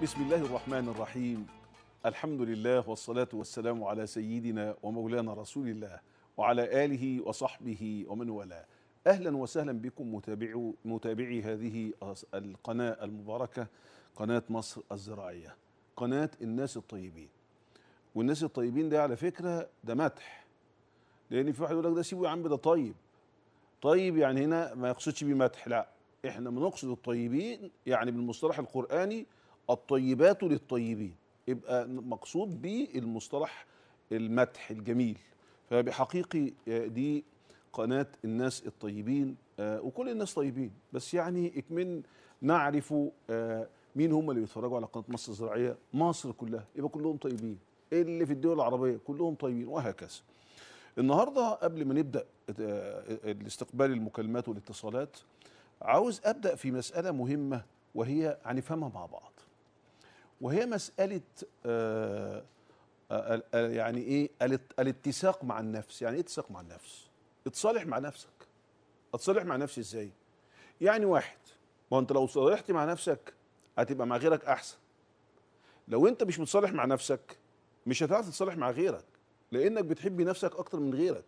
بسم الله الرحمن الرحيم الحمد لله والصلاة والسلام على سيدنا ومولانا رسول الله وعلى آله وصحبه ومن والاه أهلا وسهلا بكم متابعو متابعي هذه القناة المباركة قناة مصر الزراعية قناة الناس الطيبين والناس الطيبين ده على فكرة ده مدح لأن في واحد يقول لك ده سيبه يا عم ده طيب طيب يعني هنا ما يقصدش بيه مدح لا احنا بنقصد الطيبين يعني بالمصطلح القرآني الطيبات للطيبين يبقى مقصود به المصطلح المدح الجميل فبحقيقي دي قناة الناس الطيبين وكل الناس طيبين بس يعني اكمن نعرف مين هم اللي بيتفرجوا على قناة مصر الزراعية مصر كلها يبقى كلهم طيبين اللي في الدول العربية كلهم طيبين وهكذا النهاردة قبل ما نبدأ الاستقبال المكالمات والاتصالات عاوز أبدأ في مسألة مهمة وهي هنفهمها مع بعض وهي مسألة آآ آآ يعني إيه الاتساق مع النفس يعني إيه اتساق مع النفس اتصالح مع نفسك اتصالح مع نفسي إزاي يعني واحد ما أنت لو صالحت مع نفسك هتبقى مع غيرك أحسن لو أنت مش متصالح مع نفسك مش هتعرف تتصالح مع غيرك لأنك بتحب نفسك أكتر من غيرك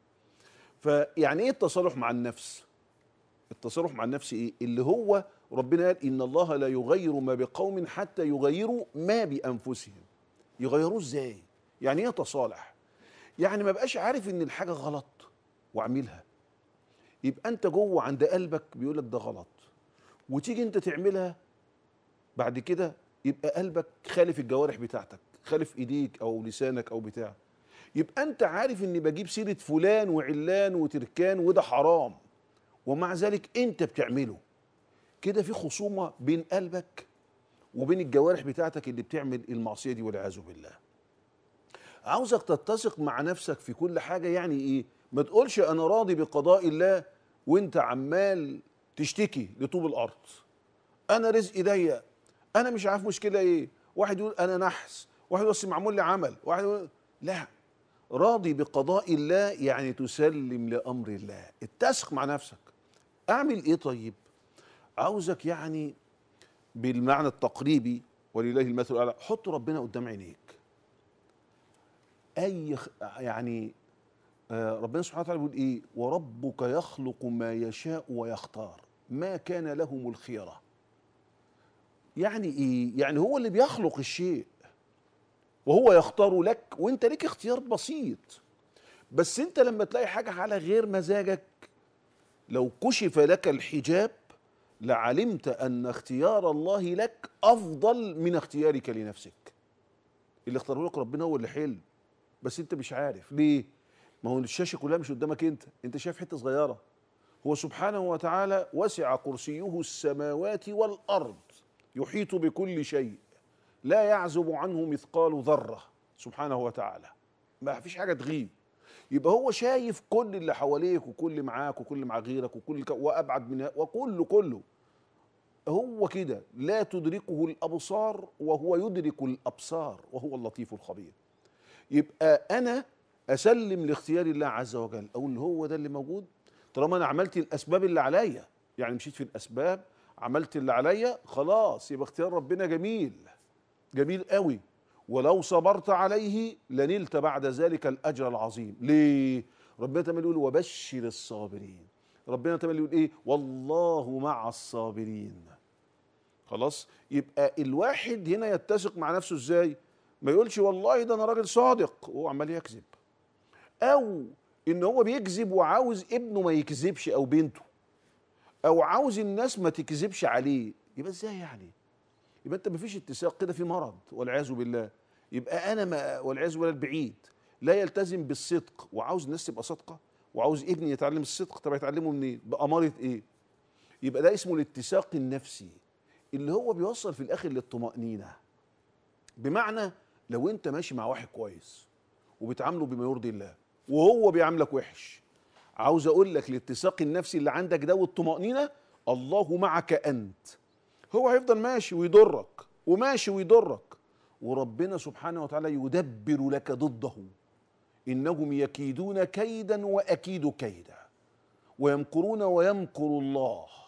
فيعني إيه التصالح مع النفس التصالح مع النفس ايه اللي هو ربنا قال ان الله لا يغير ما بقوم حتى يغيروا ما بانفسهم يغيروه ازاي يعني ايه تصالح يعني ما بقاش عارف ان الحاجه غلط واعملها يبقى انت جوه عند قلبك بيقول لك ده غلط وتيجي انت تعملها بعد كده يبقى قلبك خالف الجوارح بتاعتك خالف ايديك او لسانك او بتاع يبقى انت عارف اني بجيب سيره فلان وعلان وتركان وده حرام ومع ذلك انت بتعمله كده في خصومه بين قلبك وبين الجوارح بتاعتك اللي بتعمل المعصيه دي والعياذ بالله عاوزك تتسق مع نفسك في كل حاجه يعني ايه ما تقولش انا راضي بقضاء الله وانت عمال تشتكي لطوب الارض انا رزقي ضيق انا مش عارف مشكله ايه واحد يقول انا نحس واحد يقول معمول لي عمل واحد يقول لا راضي بقضاء الله يعني تسلم لامر الله اتسق مع نفسك اعمل ايه طيب عاوزك يعني بالمعنى التقريبي ولله المثل الاعلى حط ربنا قدام عينيك اي يعني آه ربنا سبحانه وتعالى بيقول ايه وربك يخلق ما يشاء ويختار ما كان لهم الخيره يعني ايه يعني هو اللي بيخلق الشيء وهو يختار لك وانت ليك اختيار بسيط بس انت لما تلاقي حاجه على غير مزاجك لو كشف لك الحجاب لعلمت ان اختيار الله لك افضل من اختيارك لنفسك اللي اختاره لك ربنا هو اللي حلم بس انت مش عارف ليه ما هو الشاشه كلها مش قدامك انت انت شايف حته صغيره هو سبحانه وتعالى وسع كرسيه السماوات والارض يحيط بكل شيء لا يعزب عنه مثقال ذره سبحانه وتعالى ما فيش حاجه تغيب يبقى هو شايف كل اللي حواليك وكل اللي معاك وكل اللي مع غيرك وكل ك... وابعد من وكله كله هو كده لا تدركه الابصار وهو يدرك الابصار وهو اللطيف الخبير يبقى انا اسلم لاختيار الله عز وجل اقول هو ده اللي موجود طالما انا عملت الاسباب اللي عليا يعني مشيت في الاسباب عملت اللي عليا خلاص يبقى اختيار ربنا جميل جميل قوي ولو صبرت عليه لنلت بعد ذلك الاجر العظيم ليه ربنا تمام يقول وبشر الصابرين ربنا تمام يقول ايه والله مع الصابرين خلاص يبقى الواحد هنا يتسق مع نفسه ازاي ما يقولش والله ده انا راجل صادق وهو عمال يكذب او ان هو بيكذب وعاوز ابنه ما يكذبش او بنته او عاوز الناس ما تكذبش عليه يبقى ازاي يعني يبقى انت مفيش اتساق كده في مرض والعياذ بالله يبقى انا ما والعياذ بالله البعيد لا يلتزم بالصدق وعاوز الناس تبقى صادقه وعاوز ابني يتعلم الصدق طب يتعلمه منين؟ بأمارة ايه؟ يبقى ده اسمه الاتساق النفسي اللي هو بيوصل في الاخر للطمأنينة بمعنى لو انت ماشي مع واحد كويس وبتعامله بما يرضي الله وهو بيعاملك وحش عاوز اقول لك الاتساق النفسي اللي عندك ده والطمأنينة الله معك انت هو هيفضل ماشي ويضرك وماشي ويضرك وربنا سبحانه وتعالى يدبر لك ضده انهم يكيدون كيدا واكيد كيدا ويمكرون ويمكر الله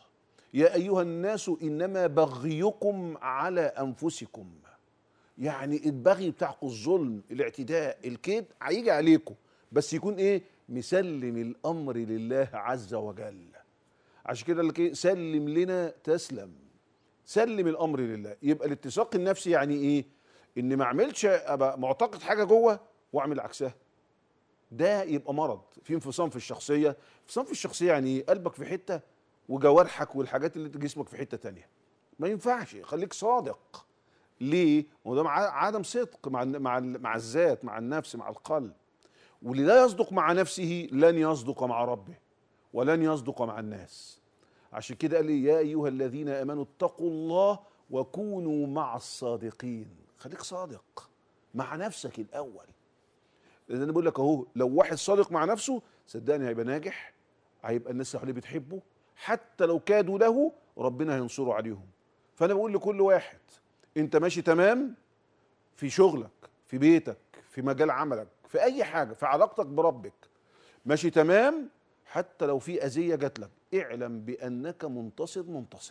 يا ايها الناس انما بغيكم على انفسكم يعني البغي بتاعكم الظلم الاعتداء الكيد هيجي عليكم بس يكون ايه مسلم الامر لله عز وجل عشان كده قال لك ايه سلم لنا تسلم سلم الامر لله يبقى الاتساق النفسي يعني ايه ان ما اعملش ابقى معتقد حاجه جوه واعمل عكسها ده يبقى مرض في انفصام في الشخصيه انفصام في الشخصيه يعني ايه قلبك في حته وجوارحك والحاجات اللي في جسمك في حته تانية ما ينفعش خليك صادق ليه ما هو ده مع- عدم صدق مع الن- مع ال- مع الذات مع النفس مع القلب واللي لا يصدق مع نفسه لن يصدق مع ربه ولن يصدق مع الناس عشان كده قال لي يا ايها الذين امنوا اتقوا الله وكونوا مع الصادقين خليك صادق مع نفسك الاول لان انا بقول لك اهو لو واحد صادق مع نفسه صدقني هيبقى ناجح هيبقى الناس اللي حواليه بتحبه حتى لو كادوا له ربنا هينصره عليهم فانا بقول لكل واحد انت ماشي تمام في شغلك في بيتك في مجال عملك في اي حاجه في علاقتك بربك ماشي تمام حتى لو في اذيه جات لك اعلم بانك منتصر منتصر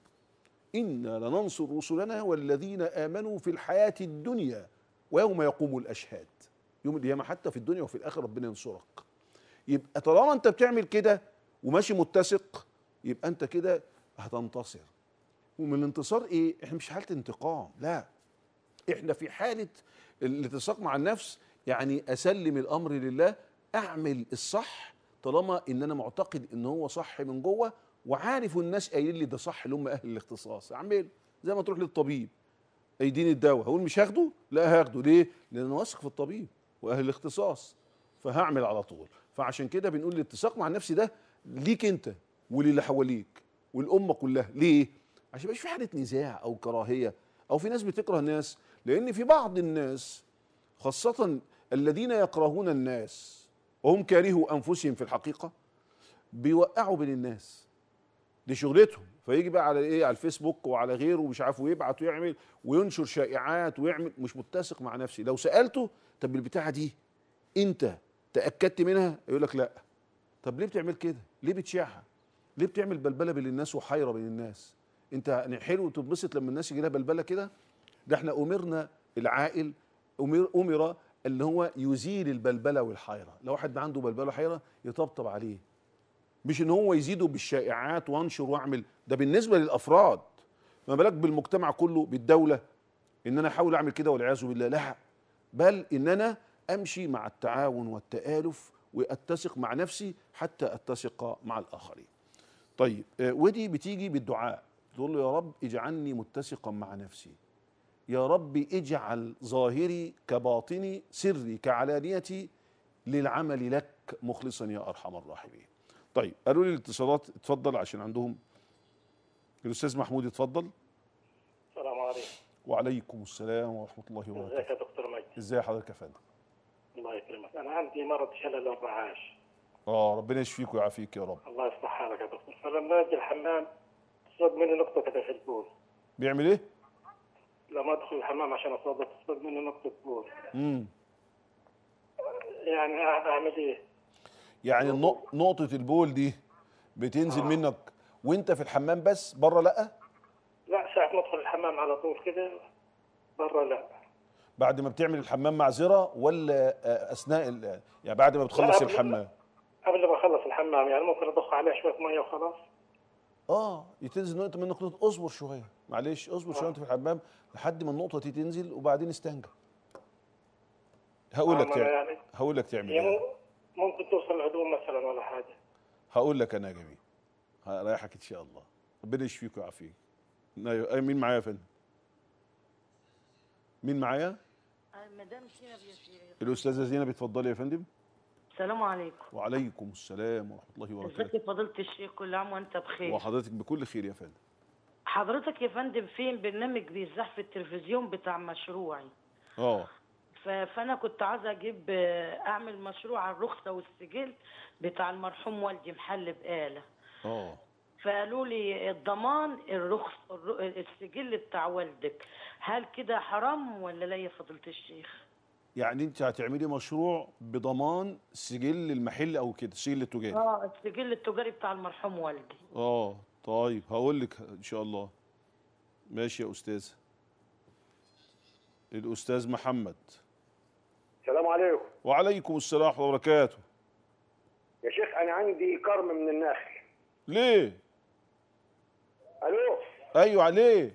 انا لننصر رسلنا والذين امنوا في الحياه الدنيا ويوم يقوم الاشهاد يوم القيامه حتى في الدنيا وفي الاخره ربنا ينصرك يبقى طالما انت بتعمل كده وماشي متسق يبقى انت كده هتنتصر ومن الانتصار ايه احنا مش حاله انتقام لا احنا في حاله الاتساق مع النفس يعني اسلم الامر لله اعمل الصح طالما ان انا معتقد ان هو صح من جوه وعارف الناس قايلين لي ده صح اللي هم اهل الاختصاص اعمل زي ما تروح للطبيب ايديني الدواء هقول مش هاخده لا هاخده ليه لان انا واثق في الطبيب واهل الاختصاص فهعمل على طول فعشان كده بنقول الاتساق مع النفس ده ليك انت وللي حواليك والامه كلها ليه عشان مش في حاله نزاع او كراهيه او في ناس بتكره الناس لان في بعض الناس خاصه الذين يكرهون الناس وهم كارهوا انفسهم في الحقيقه بيوقعوا بين الناس دي شغلتهم فيجي بقى على ايه على الفيسبوك وعلى غيره ومش عارف ويبعت ويعمل وينشر شائعات ويعمل مش متسق مع نفسي لو سالته طب البتاعه دي انت تاكدت منها يقول لك لا طب ليه بتعمل كده ليه بتشيعها ليه بتعمل بلبله بين الناس وحيره بين الناس انت يعني حلو تتبسط لما الناس يجي لها بلبله كده ده احنا امرنا العاقل امر امر اللي هو يزيل البلبله والحيره لو واحد عنده بلبله وحيره يطبطب عليه مش ان هو يزيده بالشائعات وانشر واعمل ده بالنسبه للافراد ما بالك بالمجتمع كله بالدوله ان انا احاول اعمل كده والعياذ بالله لا بل ان انا امشي مع التعاون والتالف واتسق مع نفسي حتى اتسق مع الاخرين طيب آه، ودي بتيجي بالدعاء تقول له يا رب اجعلني متسقا مع نفسي يا رب اجعل ظاهري كباطني سري كعلانيتي للعمل لك مخلصا يا ارحم الراحمين طيب قالوا لي الاتصالات اتفضل عشان عندهم الاستاذ محمود اتفضل السلام عليكم وعليكم السلام ورحمه الله وبركاته ازيك يا دكتور مجدي ازاي حضرتك يا فندم الله يكرمك انا عندي مرض شلل الرعاش اه ربنا يشفيك ويعافيك يا رب الله يصلح حالك يا دكتور فلما اجي الحمام تصيب مني نقطه كده في البول بيعمل ايه لما ادخل الحمام عشان اصلي تصيب مني نقطه بول امم يعني اعمل ايه؟ يعني النق- نقطه البول دي بتنزل آه. منك وانت في الحمام بس بره لا لا ساعه ما ادخل الحمام على طول كده برا لا بعد ما بتعمل الحمام معذره ولا آه، اثناء ال- يعني بعد ما بتخلص قبل- الحمام قبل ما اخلص الحمام يعني ممكن اضخ عليه شويه ميه وخلاص اه تنزل نقطه من نقطه اصبر شويه معلش اصبر شويه انت في الحمام لحد ما النقطه دي تنزل وبعدين استنجى هقول آه، لك ما أنا تعمل يعني هقول لك تعمل هي ايه مو- ممكن توصل الهدوم مثلا ولا حاجه هقول لك انا يا جميل هريحك ان شاء الله ربنا يشفيك ويعافيك أيوة، أي مين معايا يا فندم مين معايا مدام زينب يا شيخ الاستاذه زينب اتفضلي يا فندم السلام عليكم وعليكم السلام ورحمه الله ازيك وبركاته يا فضيلة الشيخ كل عام وانت بخير وحضرتك بكل خير يا فندم حضرتك يا فندم فين برنامج بيذاع في التلفزيون بتاع مشروعي اه ف- فانا كنت عايزه اجيب آه، اعمل مشروع على الرخصه والسجل بتاع المرحوم والدي محل بقاله اه فقالوا لي الضمان الرخص الر- السجل بتاع والدك هل كده حرام ولا لا يا فضيله الشيخ يعني انت هتعملي مشروع بضمان سجل المحل او كده السجل التجاري اه السجل التجاري بتاع المرحوم والدي اه طيب هقول لك ان شاء الله ماشي يا استاذ الاستاذ محمد السلام عليكم وعليكم السلام ورحمه الله وبركاته يا شيخ انا عندي كرم من النخل ليه الو ايوه عليه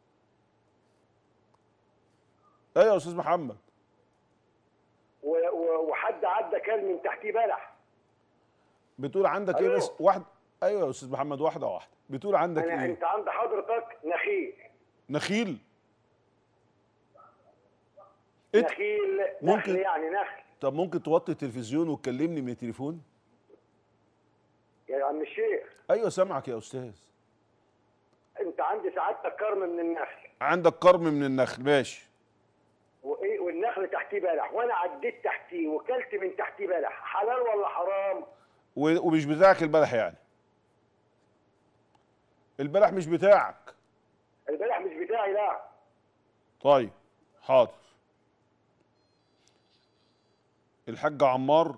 ايوه يا استاذ محمد و- و- وحد عدى كان من تحتيه بلح بتقول عندك ايه ألو. بس واحد ايوه يا استاذ محمد واحده واحده بتقول عندك انا ايه انت عند حضرتك نخيل نخيل إت- نخيل ممكن- نخل يعني نخل طب ممكن توطي التلفزيون وتكلمني من التليفون يا عم الشيخ ايوه سامعك يا استاذ انت عندي سعادتك كرم من النخل عندك كرم من النخل ماشي وايه والنخل تحتيه بلح وانا عديت تحتيه وكلت من تحتيه بلح حلال ولا حرام و- ومش بتاعك البلح يعني البلح مش بتاعك البلح مش بتاعي لا طيب حاضر الحاج عمار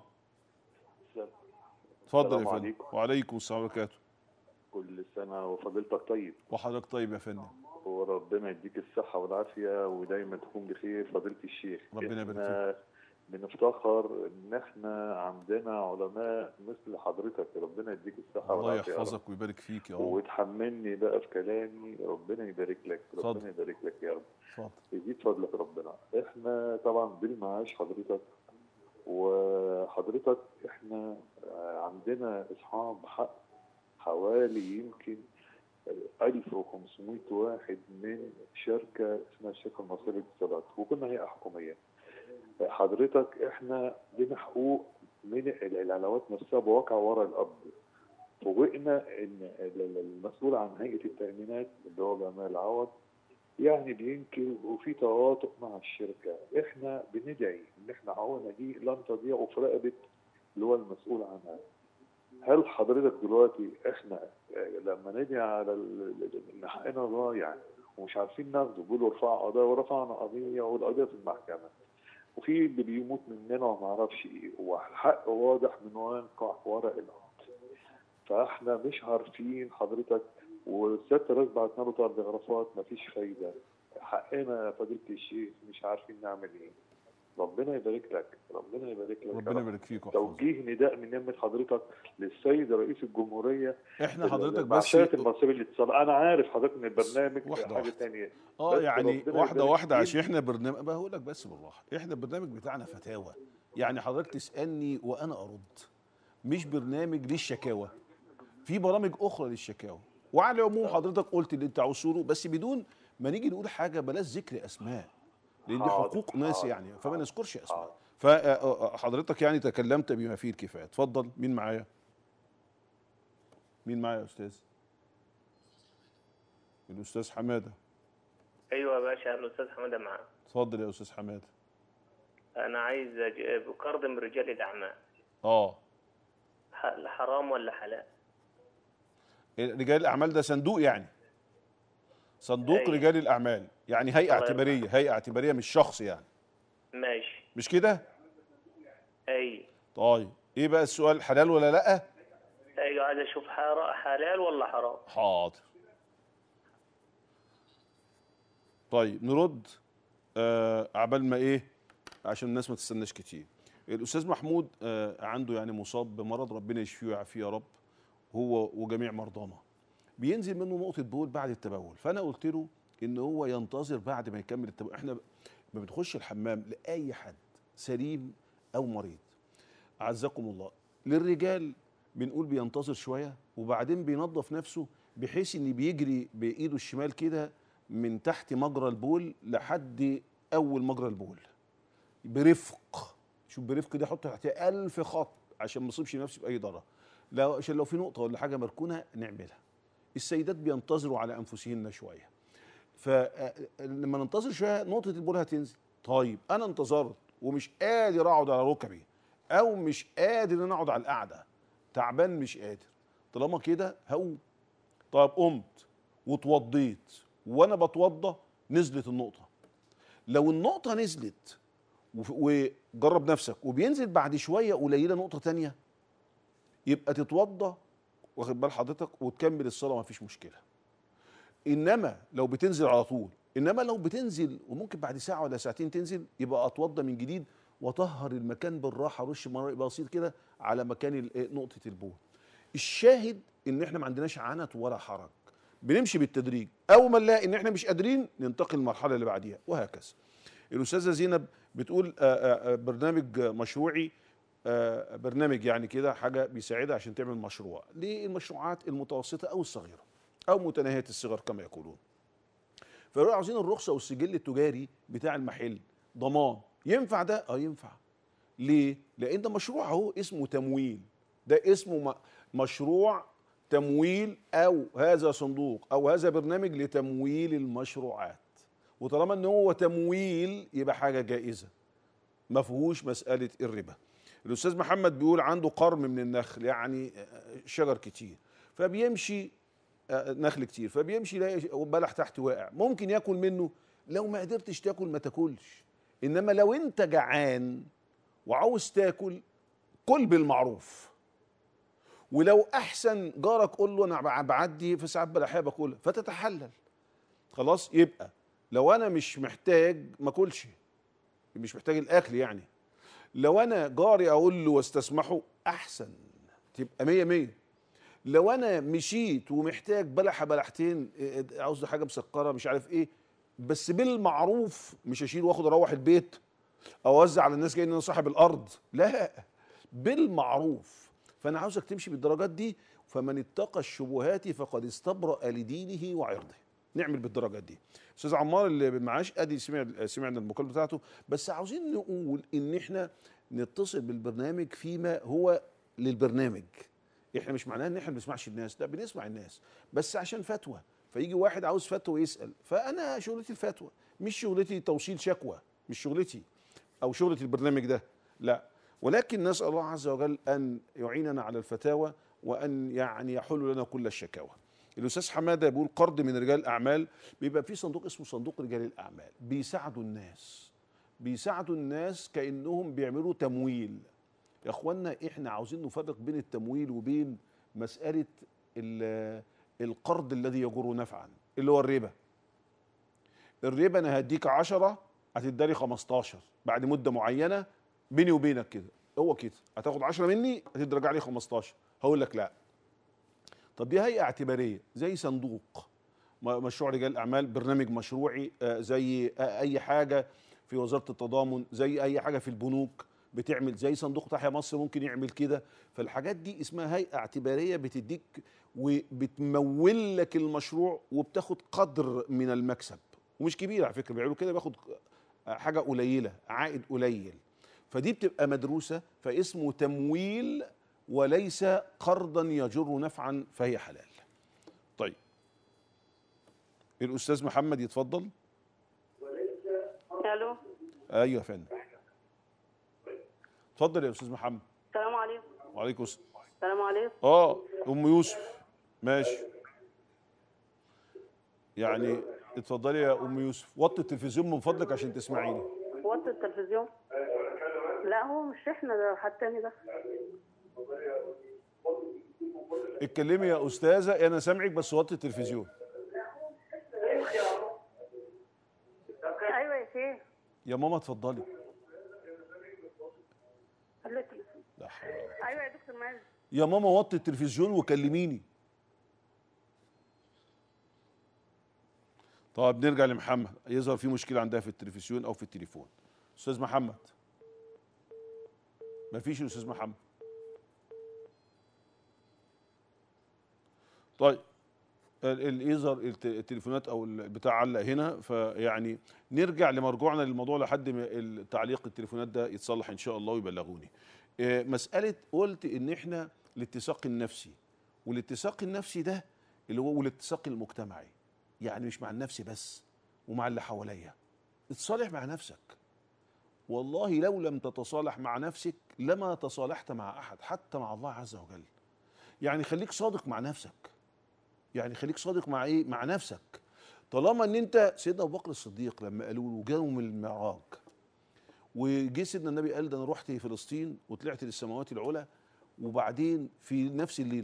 اتفضل يا السلام فندم عليكم. وعليكم السلام وبركاته كل سنة وفضيلتك طيب وحضرتك طيب يا فندم وربنا يديك الصحة والعافية ودايما تكون بخير فضيلة الشيخ ربنا يبارك احنا بنفتخر ان احنا عندنا علماء مثل حضرتك ربنا يديك الصحة الله والعافية يا رب. يحفظك ويبارك فيك يا رب وتحملني بقى في كلامي ربنا يبارك لك اتفضل. ربنا يبارك لك يا رب اتفضل يزيد فضلك ربنا احنا طبعا بالمعاش حضرتك وحضرتك احنا آه، عندنا اصحاب حق حوالي يمكن 1500 واحد من شركة اسمها الشركة المصرية للاتصالات وكنا هيئة حكومية حضرتك احنا لنا حقوق من العلاوات نفسها بواقع ورا الأرض فوجئنا ان ال- ال- المسؤول عن هيئة التأمينات اللي هو جمال العوض يعني بينكر وفي تواطؤ مع الشركة احنا بندعي ان احنا عونا دي لن تضيع وفي رقبة اللي هو المسؤول عنها هل حضرتك دلوقتي احنا آه، لما ندعي على ال- ال- ان حقنا ضايع ومش عارفين ناخده بيقولوا ارفعوا قضايا ورفعنا قضيه والقضيه في المحكمه وفي اللي بيموت مننا وما اعرفش ايه والحق واضح من واقع ورق الارض فاحنا مش عارفين حضرتك والست الرئيس بعتنا له تلغرافات مفيش فايده حقنا يا فضيله الشيخ مش عارفين نعمل ايه ربنا يبارك لك ربنا يبارك لك يا ربنا رب. يبارك فيك ويحفظك توجيه نداء من يمة حضرتك للسيد رئيس الجمهورية احنا حضرتك بس بعشرة المصرية للاتصال أنا عارف حضرتك إن البرنامج واحدة حاجة واحدة. تانية اه بس يعني ربنا واحده يبارك واحده فيك. عشان احنا برنامج بقول لك بس بالراحه احنا البرنامج بتاعنا فتاوى يعني حضرتك تسالني وانا ارد مش برنامج للشكاوى في برامج اخرى للشكاوى وعلى العموم حضرتك قلت اللي انت عاوز تقوله بس بدون ما نيجي نقول حاجه بلاش ذكر اسماء لان دي حاضر، حقوق ناس حاضر، يعني فما حاضر، نذكرش اسماء حاضر. فحضرتك يعني تكلمت بما فيه الكفايه اتفضل مين معايا مين معايا يا استاذ الاستاذ حماده ايوه يا باشا الاستاذ حماده معاه اتفضل يا استاذ حماده انا عايز أج- قرض من رجال الاعمال اه ح- حرام ولا حلال رجال الاعمال ده صندوق يعني صندوق أيوة. رجال الاعمال يعني هيئه الله يرحمه. اعتباريه هيئه اعتباريه مش شخص يعني ماشي مش كده اي طيب ايه بقى السؤال حلال ولا لا ايوه عايز اشوف حرا- حلال ولا حرام حاضر طيب نرد آه عبال ما ايه عشان الناس ما تستناش كتير الاستاذ محمود آه عنده يعني مصاب بمرض ربنا يشفيه ويعافيه يا رب هو وجميع مرضانا بينزل منه نقطه بول بعد التبول فانا قلت له ان هو ينتظر بعد ما يكمل التبول احنا ما بنخش الحمام لاي حد سليم او مريض اعزكم الله للرجال بنقول بينتظر شويه وبعدين بينظف نفسه بحيث ان بيجري بايده الشمال كده من تحت مجرى البول لحد اول مجرى البول برفق شوف برفق دي حط تحتها ألف خط عشان ما يصيبش نفسي باي ضرر لو عشان لو في نقطه ولا حاجه مركونه نعملها السيدات بينتظروا على انفسهن شويه فلما ننتظر شويه نقطه البول هتنزل طيب انا انتظرت ومش قادر اقعد على ركبي او مش قادر ان أنا اقعد على القعده تعبان مش قادر طالما كده هقوم طيب قمت واتوضيت وانا بتوضى نزلت النقطه لو النقطه نزلت وف- وجرب نفسك وبينزل بعد شويه قليله نقطه تانية يبقى تتوضى واخد بال حضرتك وتكمل الصلاه ما فيش مشكله انما لو بتنزل على طول انما لو بتنزل وممكن بعد ساعه ولا ساعتين تنزل يبقى اتوضى من جديد واطهر المكان بالراحه رش ميه بسيط كده على مكان ال- إيه نقطه البول الشاهد ان احنا ما عندناش عنت ولا حرج بنمشي بالتدريج اول ما نلاقي ان احنا مش قادرين ننتقل للمرحله اللي بعديها وهكذا الاستاذه زينب بتقول آه، آه، آه، برنامج مشروعي آه، برنامج يعني كده حاجه بيساعدها عشان تعمل مشروع للمشروعات المتوسطه او الصغيره او متناهيه الصغر كما يقولون فيقولوا عاوزين الرخصه والسجل التجاري بتاع المحل ضمان ينفع ده اه ينفع ليه لان ده مشروع اهو اسمه تمويل ده اسمه م- مشروع تمويل او هذا صندوق او هذا برنامج لتمويل المشروعات وطالما ان هو تمويل يبقى حاجه جائزه ما فيهوش مساله الربا الاستاذ محمد بيقول عنده قرم من النخل يعني شجر كتير فبيمشي آه، نخل كتير فبيمشي يلاقي بلح تحت واقع ممكن ياكل منه لو ما قدرتش تاكل ما تاكلش انما لو انت جعان وعاوز تاكل كل بالمعروف ولو احسن جارك قول له انا بعدي في ساعات بلحيه باكلها فتتحلل خلاص يبقى لو انا مش محتاج ما اكلش مش محتاج الاكل يعني لو انا جاري اقول له واستسمحه احسن تبقى مية مية لو انا مشيت ومحتاج بلحه بلحتين إيه، عاوز حاجه مسكره مش عارف ايه بس بالمعروف مش اشيل واخد اروح البيت او اوزع على الناس جاي ان انا صاحب الارض لا بالمعروف فانا عاوزك تمشي بالدرجات دي فمن اتقى الشبهات فقد استبرأ لدينه وعرضه نعمل بالدرجات دي استاذ عمار اللي معاش ادي سمع سمعنا المكالمه بتاعته بس عاوزين نقول ان احنا نتصل بالبرنامج فيما هو للبرنامج احنا مش معناه ان احنا ما بنسمعش الناس لا بنسمع الناس بس عشان فتوى فيجي واحد عاوز فتوى يسال فانا شغلتي الفتوى مش شغلتي توصيل شكوى مش شغلتي او شغله البرنامج ده لا ولكن نسال الله عز وجل ان يعيننا على الفتاوى وان يعني يحل لنا كل الشكاوى الاستاذ حماده بيقول قرض من رجال الاعمال بيبقى في صندوق اسمه صندوق رجال الاعمال بيساعدوا الناس بيساعدوا الناس كانهم بيعملوا تمويل يا اخوانا احنا عاوزين نفرق بين التمويل وبين مساله ال- القرض الذي يجر نفعا اللي هو الربا الربا انا هديك 10 هتداري 15 بعد مده معينه بيني وبينك كده هو كده هتاخد 10 مني هترجع لي 15 هقول لك لا طب دي هيئه اعتباريه زي صندوق م- مشروع رجال الاعمال برنامج مشروعي آه، زي آه، اي حاجه في وزاره التضامن زي اي حاجه في البنوك بتعمل زي صندوق تحيا مصر ممكن يعمل كده فالحاجات دي اسمها هيئه اعتباريه بتديك وبتمول لك المشروع وبتاخد قدر من المكسب ومش كبير على فكره بيعملوا كده بياخد حاجه قليله عائد قليل فدي بتبقى مدروسه فاسمه تمويل وليس قرضا يجر نفعا فهي حلال طيب الاستاذ محمد يتفضل الو ايوه يا فندم اتفضل يا استاذ محمد السلام عليكم وعليكم السلام السلام عليكم اه ام يوسف ماشي يعني اتفضلي يا ام يوسف وطي التلفزيون من فضلك عشان تسمعيني وطي التلفزيون لا هو مش احنا ده حد تاني ده اتكلمي يا استاذه انا سامعك بس وطي التلفزيون ايوه يا شيخ يا ماما اتفضلي خلي التلفزيون لا حول ولا قوة. ايوه يا دكتور مازن يا ماما وطي التلفزيون وكلميني طب نرجع لمحمد يظهر في مشكله عندها في التلفزيون او في التليفون استاذ محمد مفيش يا استاذ محمد طيب ال- ال- يظهر الت- التليفونات او البتاع علق هنا فيعني نرجع لمرجوعنا للموضوع لحد ما التعليق التليفونات ده يتصلح ان شاء الله ويبلغوني آه، مساله قلت ان احنا الاتساق النفسي والاتساق النفسي ده اللي هو والاتساق المجتمعي يعني مش مع النفس بس ومع اللي حواليا اتصالح مع نفسك والله لو لم تتصالح مع نفسك لما تصالحت مع احد حتى مع الله عز وجل يعني خليك صادق مع نفسك يعني خليك صادق مع ايه مع نفسك طالما ان انت سيدنا ابو بكر الصديق لما قالوا له جاوا من المعراج وجه سيدنا النبي قال ده انا رحت فلسطين وطلعت للسماوات العلى وبعدين في نفس الليله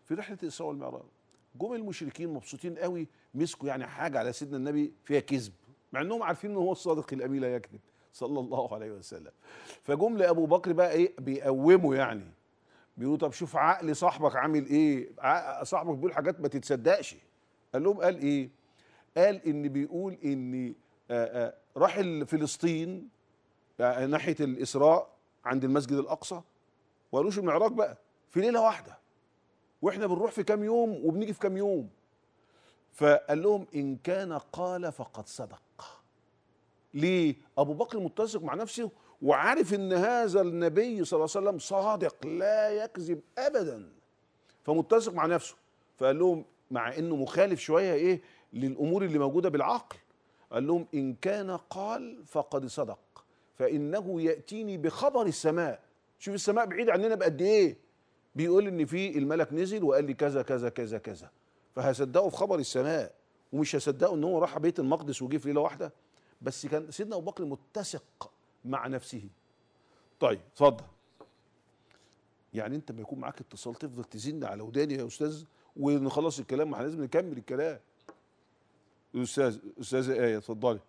في رحله الاسراء والمعراج جم المشركين مبسوطين قوي مسكوا يعني حاجه على سيدنا النبي فيها كذب مع انهم عارفين ان هو الصادق الامين لا يكذب صلى الله عليه وسلم فجم لابو بكر بقى ايه بيقوموا يعني بيقولوا طب شوف عقل صاحبك عامل ايه ع- صاحبك بيقول حاجات ما تتصدقش قال لهم قال ايه قال ان بيقول ان آه، آه، راح فلسطين يعني ناحيه الاسراء عند المسجد الاقصى وقالوش المعراج بقى في ليله واحده واحنا بنروح في كام يوم وبنيجي في كام يوم فقال لهم ان كان قال فقد صدق ليه ابو بكر متسق مع نفسه وعارف ان هذا النبي صلى الله عليه وسلم صادق لا يكذب ابدا فمتسق مع نفسه فقال لهم مع انه مخالف شويه ايه للامور اللي موجوده بالعقل قال لهم ان كان قال فقد صدق فانه ياتيني بخبر السماء شوف السماء بعيد عننا بقد ايه بيقول ان في الملك نزل وقال لي كذا كذا كذا كذا فهصدقه في خبر السماء ومش هصدقه ان هو راح بيت المقدس وجه في ليله واحده بس كان سيدنا ابو بكر متسق مع نفسه طيب اتفضل يعني انت ما يكون معاك اتصال تفضل تزن على وداني يا استاذ ونخلص الكلام ما احنا لازم نكمل الكلام الاستاذ استاذه ايه اتفضلي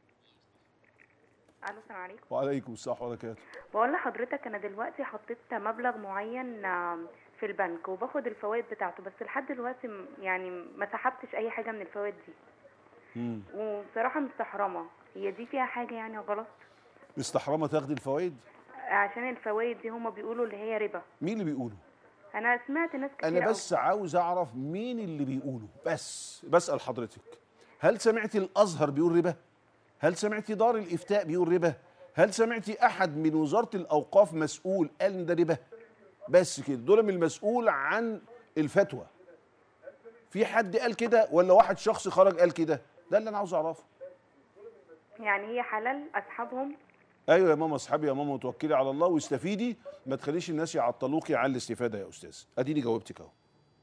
الو السلام عليكم وعليكم السلام ورحمه الله وبركاته بقول لحضرتك انا دلوقتي حطيت مبلغ معين آم، في البنك وباخد الفوائد بتاعته بس لحد دلوقتي م- يعني ما سحبتش اي حاجه من الفوائد دي مم. وبصراحه مستحرمه هي دي فيها حاجه يعني غلط مستحرمه تاخدي الفوائد عشان الفوائد دي هما بيقولوا اللي هي ربا مين اللي بيقوله انا سمعت ناس كتير انا بس عاوز اعرف مين اللي بيقوله بس بسال حضرتك هل سمعتي الازهر بيقول ربا هل سمعتي دار الافتاء بيقول ربا هل سمعتي احد من وزاره الاوقاف مسؤول قال ان ده ربا بس كده دول من المسؤول عن الفتوى في حد قال كده ولا واحد شخص خرج قال كده ده اللي انا عاوز اعرفه يعني هي حلال اسحبهم ايوه يا ماما اصحابي يا ماما وتوكلي على الله واستفيدي ما تخليش الناس يعطلوكي عن الاستفاده يا استاذ اديني جاوبتك اهو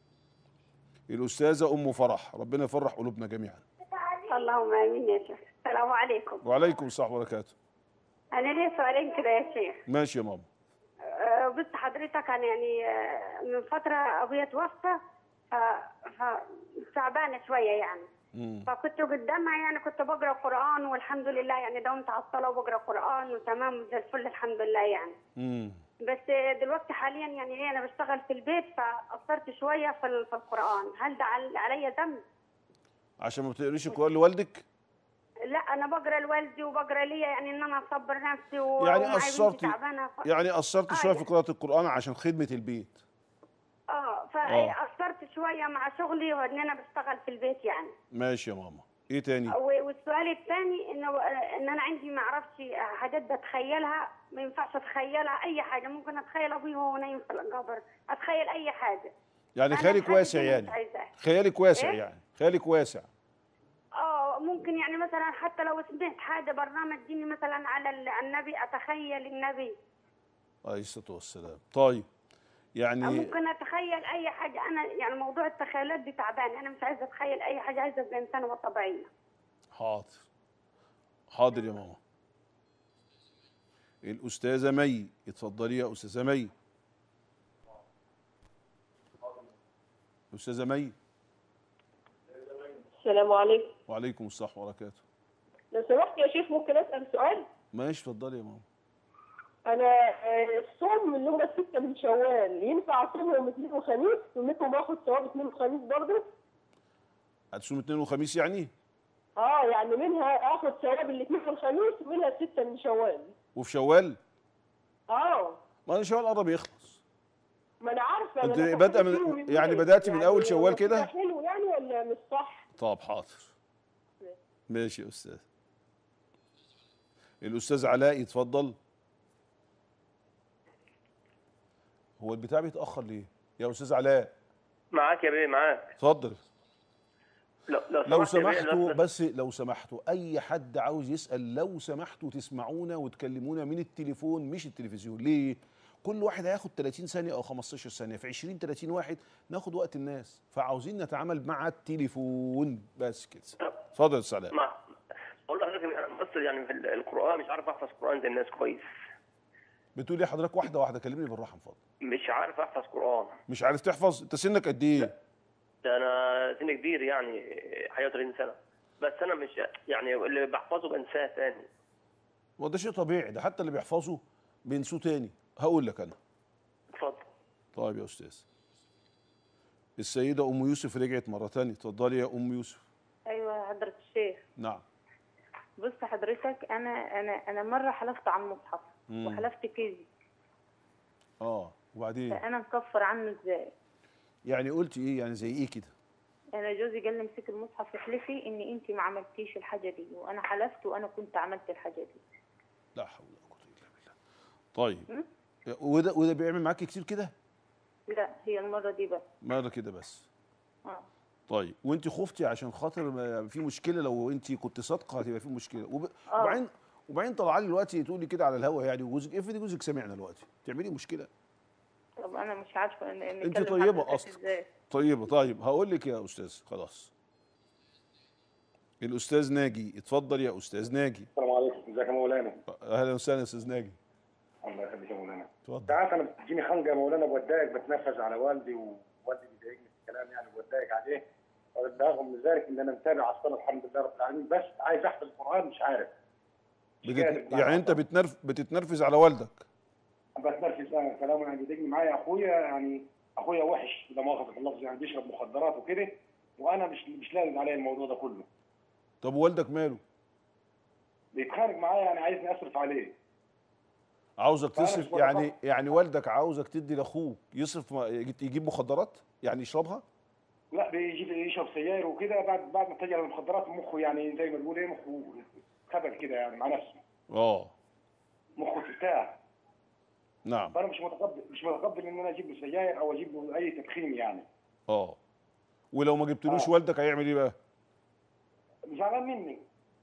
الاستاذه ام فرح ربنا يفرح قلوبنا جميعا اللهم امين يا شيخ السلام عليكم وعليكم السلام وبركاته انا ليا سؤالين كده يا شيخ ماشي يا ماما أه، بص حضرتك انا يعني أه، من فتره ابويا توفى ف ف تعبانه شويه يعني مم. فكنت قدامها يعني كنت بقرا قران والحمد لله يعني داومت على الصلاه وبقرا قران وتمام زي الفل الحمد لله يعني مم. بس دلوقتي حاليا يعني ايه انا بشتغل في البيت فقصرت شويه في ال- في القران هل ده عل- عليا ذنب؟ عشان ما بتقريش القران لوالدك لا انا بقرا لوالدي وبقرا ليا يعني ان انا اصبر نفسي و- يعني ومعايا بنتي قصرتي تعبانه ف... يعني قصرت آه، شويه في يعني- قراءه القران عشان خدمه البيت اه آه. فقصرت شويه مع شغلي وان انا بشتغل في البيت يعني ماشي يا ماما ايه تاني و- والسؤال الثاني انه ان انا عندي ما اعرفش حاجات بتخيلها ما ينفعش اتخيلها اي حاجه ممكن اتخيل ابوي وهو نايم في القبر اتخيل اي حاجه يعني أنا خيالك الحاجة واسع دي يعني مش عايزاها. خيالك واسع إيه؟ يعني خيالك واسع اه ممكن يعني مثلا حتى لو سمعت حاجه برنامج ديني مثلا على ال- النبي اتخيل النبي عليه الصلاه والسلام طيب أو يعني ممكن اتخيل اي حاجه انا يعني موضوع التخيلات دي تعبان انا مش عايزه اتخيل اي حاجه عايزه ابقى انسانه طبيعيه حاضر حاضر يا ماما الأستاذة مي اتفضلي يا أستاذة مي أستاذة مي السلام عليكم وعليكم السلام وبركاته لو سمحت يا شيخ ممكن اسال سؤال ماشي اتفضلي يا ماما انا آه، الصوم اللي هم السته من شوال ينفع اصومهم اثنين وخميس ومنهم اخد ثواب اثنين وخميس برضه هتصوم اثنين وخميس يعني اه يعني منها اخد ثواب الاثنين والخميس ومنها السته من شوال وفي شوال اه ما أنا شوال قرب يخلص ما انا عارفه أنت أنا بادئة من- بفكر فيهم يعني إزاي. بدأتي من أول شوال هو كده؟ حلو يعني ولا مش صح؟ طب حاضر ماشي يا أستاذ الأستاذ علاء يتفضل هو البتاع بيتأخر ليه يا أستاذ علاء معاك يا بيه معاك اتفضل لو, لو, لو سمحت يا بيه، سمحتوا لو- بس لو سمحتوا اي حد عاوز يسال لو سمحتوا تسمعونا وتكلمونا من التليفون مش التلفزيون ليه كل واحد هياخد 30 ثانيه او 15 ثانيه في 20 30 واحد ناخد وقت الناس فعاوزين نتعامل مع التليفون بس كده اتفضل يا أستاذ علاء مع اقول لحضرتك انا بس يعني في ال- القران مش عارف احفظ القران زي الناس كويس بتقول لي حضرتك واحده واحده كلمني بالراحه من فضلك مش عارف احفظ قران مش عارف تحفظ انت سنك قد ايه ده انا سن كبير يعني حاجه 30 سنه بس انا مش يعني اللي بحفظه بنساه تاني هو ده شيء طبيعي ده حتى اللي بيحفظه بينسوه تاني هقول لك انا اتفضل طيب يا استاذ السيده ام يوسف رجعت مره تانية اتفضلي يا ام يوسف ايوه حضرة الشيخ نعم بص حضرتك انا انا انا مره حلفت عن مصحف مم. وحلفت كذب اه وبعدين فانا مكفر عنه ازاي يعني قلت ايه يعني زي ايه كده انا جوزي قال لي امسك المصحف احلفي ان انت ما عملتيش الحاجه دي وانا حلفت وانا كنت عملت الحاجه دي لا حول ولا قوه الا بالله طيب وده وده بيعمل معاك كتير كده لا هي المره دي بس مره كده بس اه طيب وانت خفتي عشان خاطر ما في مشكله لو انت كنت صادقه هتبقى في مشكله وب... آه. وبعدين وبعدين طلع لي دلوقتي تقولي كده على الهوا يعني وجوزك افرضي جوزك سمعنا دلوقتي تعملي مشكله طب انا مش عارفه ان ان انت أكلم طيبه حضرتك اصلا ازاي طيبه طيب هقول لك يا استاذ خلاص الاستاذ ناجي اتفضل يا استاذ ناجي السلام عليكم ازيك يا مولانا اهلا وسهلا يا استاذ ناجي الله يخليك يا مولانا اتفضل ساعات انا بتجيني خنقه يا مولانا بودايق بتنفذ على والدي ووالدي بيضايقني في الكلام يعني بودايق عليه رغم من ذلك ان انا متابع الصلاه الحمد لله رب العالمين بس عايز احفظ القران مش عارف بتت... يعني انت بتنرف... بتتنرفز على والدك بتنرفز انا كلامه يعني بيضايقني معايا اخويا يعني اخويا وحش لا مؤاخذه في اللفظ يعني بيشرب مخدرات وكده وانا مش مش لاقي عليه الموضوع ده كله طب والدك ماله بيتخانق معايا يعني عايزني اصرف عليه عاوزك فأنا تصرف مش يعني متفق. يعني والدك عاوزك تدي لاخوك يصرف ما... يجيب مخدرات يعني يشربها لا بيجي يشرب سجاير وكده بعد بعد ما اتجه للمخدرات مخه يعني زي ما بنقول ايه مخه خبل كده يعني مع نفسه اه مخه ارتاح نعم فانا مش متقبل مش متقبل ان انا اجيب له سجاير او اجيب له اي تدخين يعني اه ولو ما جبتلوش آه. والدك هيعمل ايه بقى زعلان مني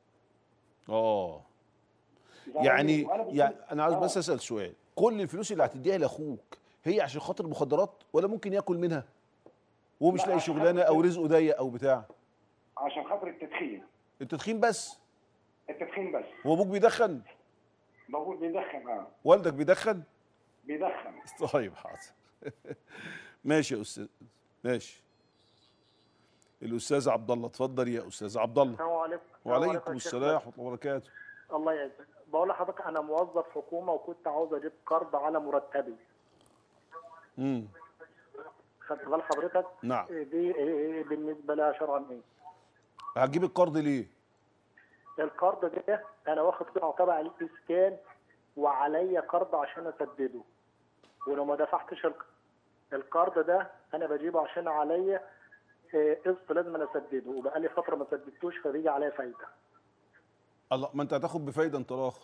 اه زعلان يعني مني. وأنا بقول- يعني انا عاوز آه. بس اسال سؤال كل الفلوس اللي هتديها لاخوك هي عشان خاطر المخدرات ولا ممكن ياكل منها وهو مش لا، لاقي عشان شغلانه خاطر- او رزقه ضيق او بتاع عشان خاطر التدخين التدخين بس التدخين بس هو ابوك بيدخن بقول بيدخن اه والدك بيدخن بيدخن طيب حاضر ماشي يا استاذ ماشي الاستاذ عبد الله اتفضل يا استاذ عبد الله السلام عليكم وعليكم يا شيخ السلام ورحمه الله وبركاته الله يعزك بقول لحضرتك انا موظف حكومه وكنت عاوز اجيب قرض على مرتبي امم خدت بال حضرتك نعم دي إيه بالنسبه لها شرعا ايه هتجيب القرض ليه القرض ده انا واخد قطعه تبع الاسكان وعليا قرض عشان اسدده ولو ما دفعتش الق- القرض ده انا بجيبه عشان عليا إيه، قسط لازم أنا اسدده وبقالي فتره ما سددتوش فبيجي عليا فايده الله ما انت هتاخد بفايده انت راخ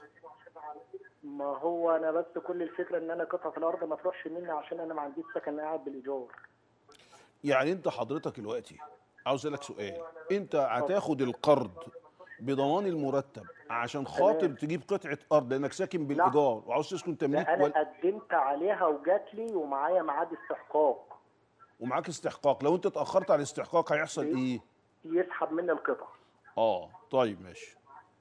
ما هو انا بس كل الفكره ان انا قطعه الارض ما تروحش مني عشان انا ما عنديش سكن قاعد بالايجار يعني انت حضرتك دلوقتي عاوز اسالك سؤال انت هتاخد القرض بضمان المرتب عشان خاطر تمام. تجيب قطعه ارض لانك ساكن بالايجار وعاوز تسكن تمليك لا انا وال... قدمت عليها وجات لي ومعايا ميعاد استحقاق ومعاك استحقاق لو انت اتاخرت على الاستحقاق هيحصل ايه يسحب مني القطع اه طيب ماشي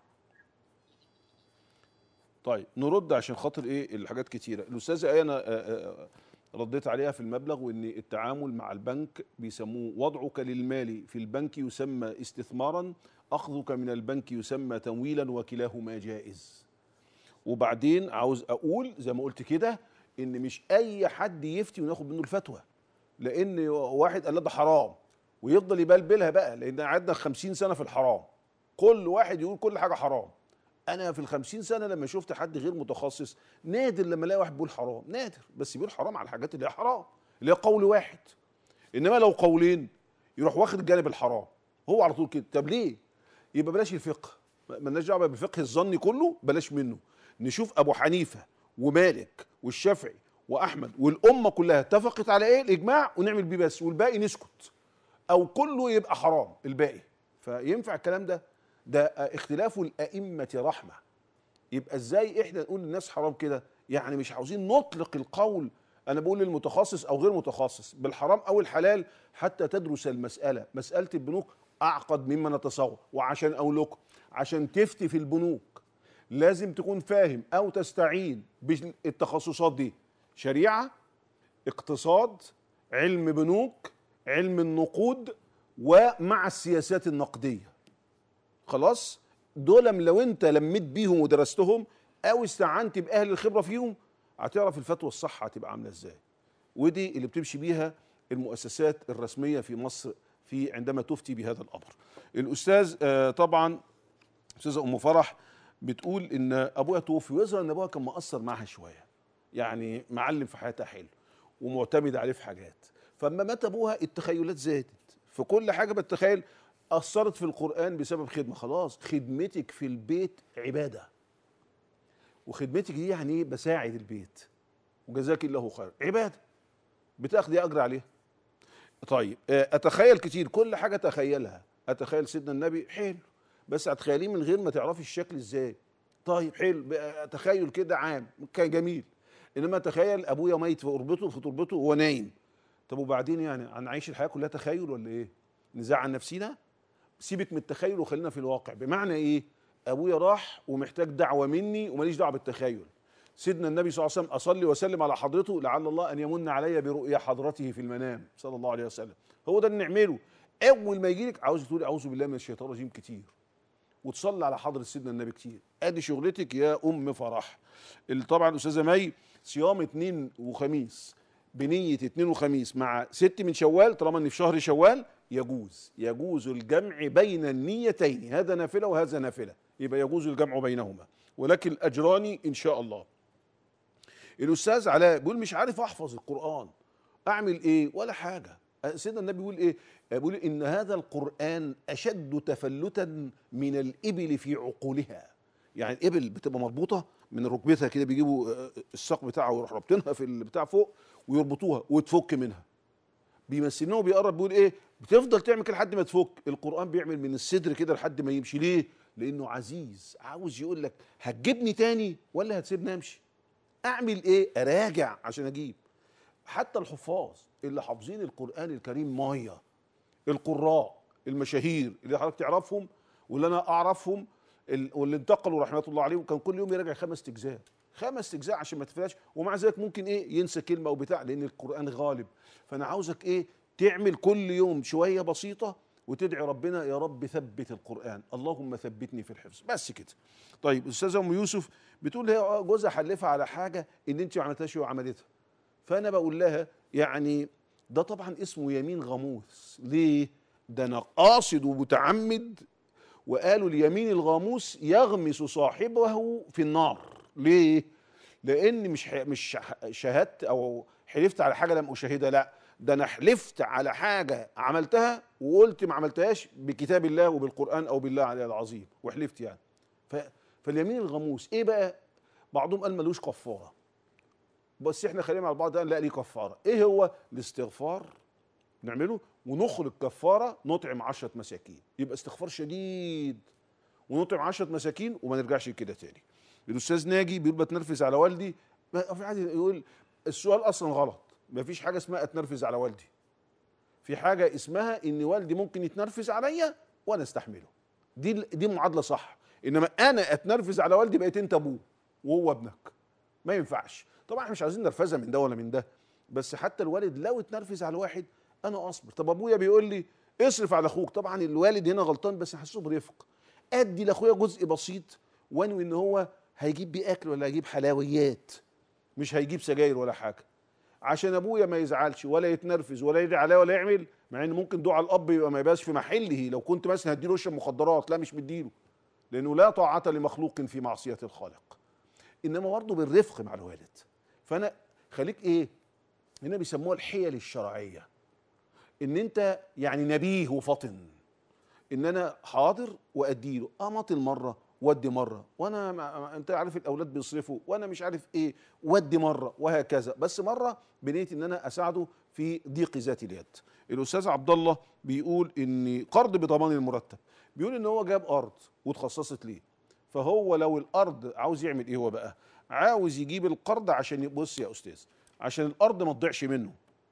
طيب نرد عشان خاطر ايه الحاجات كتيره الاستاذه ايه انا آه، آه، رديت عليها في المبلغ وان التعامل مع البنك بيسموه وضعك للمال في البنك يسمى استثمارا اخذك من البنك يسمى تمويلا وكلاهما جائز وبعدين عاوز اقول زي ما قلت كده ان مش اي حد يفتي وناخد منه الفتوى لان واحد قال لا ده حرام ويفضل يبلبلها بقى لان قعدنا 50 سنه في الحرام كل واحد يقول كل حاجه حرام انا في الخمسين سنه لما شفت حد غير متخصص نادر لما الاقي واحد بيقول حرام نادر بس بيقول حرام على الحاجات اللي هي حرام اللي هي قول واحد انما لو قولين يروح واخد الجانب الحرام هو على طول كده طب ليه يبقى بلاش الفقه مالناش دعوه بفقه الظن كله بلاش منه نشوف ابو حنيفه ومالك والشافعي واحمد والامه كلها اتفقت على ايه الاجماع ونعمل بيه بس والباقي نسكت او كله يبقى حرام الباقي فينفع الكلام ده ده اختلاف الائمه رحمه يبقى ازاي احنا نقول للناس حرام كده يعني مش عاوزين نطلق القول انا بقول للمتخصص او غير متخصص بالحرام او الحلال حتى تدرس المساله مساله البنوك اعقد مما نتصور وعشان اقول لكم عشان تفتي في البنوك لازم تكون فاهم او تستعين بالتخصصات دي شريعه اقتصاد علم بنوك علم النقود ومع السياسات النقديه خلاص دول لو انت لميت بيهم ودرستهم او استعنت باهل الخبره فيهم هتعرف الفتوى الصح هتبقى عامله ازاي ودي اللي بتمشي بيها المؤسسات الرسميه في مصر في عندما تفتي بهذا الامر الاستاذ آه، طبعا استاذه ام فرح بتقول ان ابوها توفي ويظهر ان ابوها كان مقصر معاها شويه يعني معلم في حياتها حلو ومعتمد عليه في حاجات فاما مات ابوها التخيلات زادت في كل حاجه بتتخيل اثرت في القران بسبب خدمه خلاص خدمتك في البيت عباده وخدمتك دي يعني ايه بساعد البيت وجزاك الله خير عباده بتاخدي اجر عليها طيب آه، اتخيل كتير كل حاجه اتخيلها اتخيل سيدنا النبي حلو بس هتخيليه من غير ما تعرفي الشكل ازاي طيب حلو بقى تخيل كده عام كان جميل انما تخيل ابويا ميت في قربته في تربته وهو نايم طب وبعدين يعني هنعيش الحياه كلها تخيل ولا ايه نزعل نفسينا سيبك من التخيل وخلينا في الواقع بمعنى ايه ابويا راح ومحتاج دعوه مني وماليش دعوه بالتخيل سيدنا النبي صلى الله عليه وسلم اصلي وسلم على حضرته لعل الله ان يمن علي برؤيا حضرته في المنام صلى الله عليه وسلم هو ده اللي نعمله اول ما يجي لك عاوز تقولي اعوذ بالله من الشيطان الرجيم كتير وتصلي على حضره سيدنا النبي كتير ادي شغلتك يا ام فرح اللي طبعا استاذه مي صيام اثنين وخميس بنيه اثنين وخميس مع ست من شوال طالما ان في شهر شوال يجوز يجوز الجمع بين النيتين هذا نافله وهذا نافله يبقى يجوز الجمع بينهما ولكن الاجران ان شاء الله الاستاذ علاء بيقول مش عارف احفظ القران اعمل ايه ولا حاجه سيدنا النبي بيقول ايه بيقول ان هذا القران اشد تفلتا من الابل في عقولها يعني الابل بتبقى مربوطه من ركبتها كده بيجيبوا آه، الساق بتاعها ويروح رابطينها في البتاع فوق ويربطوها وتفك منها بيمثلناه بيقرب بيقول ايه بتفضل تعمل كده لحد ما تفك القران بيعمل من الصدر كده لحد ما يمشي ليه لانه عزيز عاوز يقول لك هتجيبني تاني ولا هتسيبني امشي اعمل ايه اراجع عشان اجيب حتى الحفاظ اللي حافظين القران الكريم ميه القراء المشاهير اللي حضرتك تعرفهم واللي انا اعرفهم ال- واللي انتقلوا رحمه الله عليهم كان كل يوم يراجع خمس اجزاء خمس اجزاء عشان ما تفلاش ومع ذلك ممكن ايه ينسى كلمه او بتاع لان القران غالب فانا عاوزك ايه تعمل كل يوم شويه بسيطه وتدعي ربنا يا رب ثبت القران اللهم ثبتني في الحفظ بس كده طيب استاذه ام يوسف بتقول هي جوزها حلفها على حاجه ان انت ما عملتهاش وهي عملتها فانا بقول لها يعني ده طبعا اسمه يمين غموس ليه ده انا قاصد ومتعمد وقالوا اليمين الغاموس يغمس صاحبه في النار ليه لان مش ح- مش ح- شهدت او حلفت على حاجه لم اشاهدها لا ده انا حلفت على حاجه عملتها وقلت ما عملتهاش بكتاب الله وبالقران او بالله علي العظيم وحلفت يعني ف... فاليمين الغموس ايه بقى بعضهم قال ملوش كفاره بس احنا خلينا مع بعض قال لا ليه كفاره ايه هو الاستغفار نعمله ونخرج كفاره نطعم عشرة مساكين يبقى استغفار شديد ونطعم عشرة مساكين وما نرجعش كده تاني الاستاذ ناجي بيقول بتنرفز على والدي ما في حد يقول السؤال اصلا غلط ما فيش حاجه اسمها اتنرفز على والدي في حاجه اسمها ان والدي ممكن يتنرفز عليا وانا استحمله دي دي معادله صح انما انا اتنرفز على والدي بقيت انت ابوه وهو ابنك ما ينفعش طبعا احنا مش عايزين نرفزه من ده ولا من ده بس حتى الوالد لو اتنرفز على واحد انا اصبر طب ابويا بيقول لي اصرف على اخوك طبعا الوالد هنا غلطان بس حسه برفق ادي لاخويا جزء بسيط وانوي ان هو هيجيب بيه اكل ولا هيجيب حلويات مش هيجيب سجاير ولا حاجه عشان ابويا ما يزعلش ولا يتنرفز ولا يدعي عليا ولا يعمل مع ان ممكن دعاء الاب يبقى ما يبقاش في محله لو كنت مثلا هديله يشرب مخدرات لا مش مديله لانه لا طاعه لمخلوق في معصيه الخالق انما برضه بالرفق مع الوالد فانا خليك ايه هنا بيسموها الحيل الشرعيه ان انت يعني نبيه وفطن ان انا حاضر واديله اماطل مره ودي مره وانا ما انت عارف الاولاد بيصرفوا وانا مش عارف ايه ودي مره وهكذا بس مره بنيه ان انا اساعده في ضيق ذات اليد الاستاذ عبد الله بيقول ان قرض بضمان المرتب بيقول ان هو جاب ارض واتخصصت ليه فهو لو الارض عاوز يعمل ايه هو بقى عاوز يجيب القرض عشان يبص يا استاذ عشان الارض ما تضيعش منه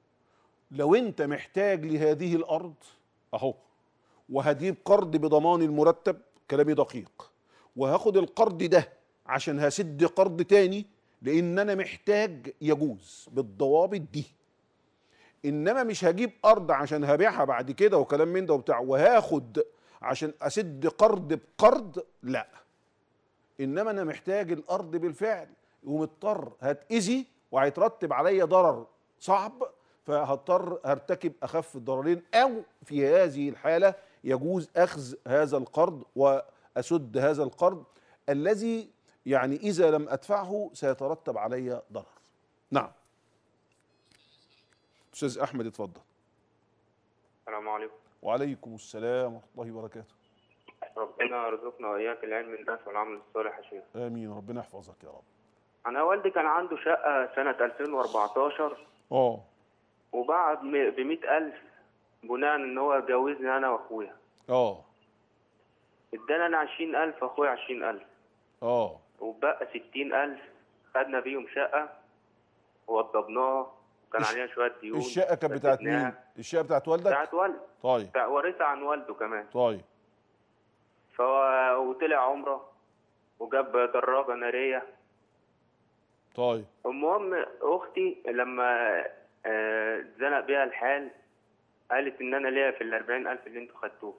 لو انت محتاج لهذه الارض اهو وهجيب قرض بضمان المرتب كلامي دقيق وهاخد القرض ده عشان هسد قرض تاني لان انا محتاج يجوز بالضوابط دي انما مش هجيب ارض عشان هبيعها بعد كده وكلام من ده وبتاع وهاخد عشان اسد قرض بقرض لا انما انا محتاج الارض بالفعل ومضطر هتاذي وهيترتب عليا ضرر صعب فهضطر هرتكب اخف الضررين او في هذه الحاله يجوز اخذ هذا القرض واسد هذا القرض الذي يعني اذا لم ادفعه سيترتب علي ضرر نعم استاذ احمد اتفضل السلام عليكم وعليكم السلام ورحمه الله وبركاته ربنا يرزقنا واياك العلم الناس والعمل الصالح يا شيخ امين ربنا يحفظك يا رب انا والدي كان عنده شقه سنه 2014 اه وباع ب 100000 بناء ان هو جوزني انا واخويا اه ادانا انا 20000 اخويا 20000 اه وبقى 60000 خدنا بيهم شقه ووضبناها وكان الش- علينا شويه ديون الشقه كانت بتاعت مين سددناها. الشقه بتاعت والدك بتاعت والد طيب بتاع- وارثها عن والده كمان طيب فهو وطلع عمره وجاب دراجه ناريه طيب المهم اختي لما آه، اتزنق بيها الحال قالت ان انا ليا في ال 40000 اللي انتوا خدتوه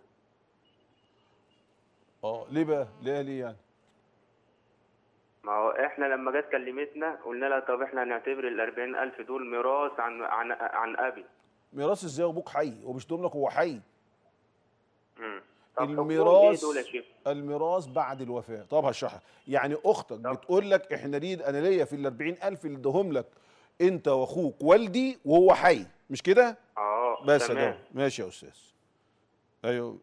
اه ليه بقى ليه ليه يعني ما هو احنا لما جت كلمتنا قلنا لها طب احنا هنعتبر ال 40000 دول ميراث عن عن عن ابي ميراث ازاي وابوك حي هو مش لك هو حي مم. طب حكمهم الميراث ايه دول يا شيخ؟ الميراث بعد الوفاه طب هشرحها يعني اختك بتقول لك احنا ليه انا ليا في ال 40000 اللي اداهم لك انت واخوك والدي وهو حي مش كده اه بس تمام ده ماشي يا استاذ ايوه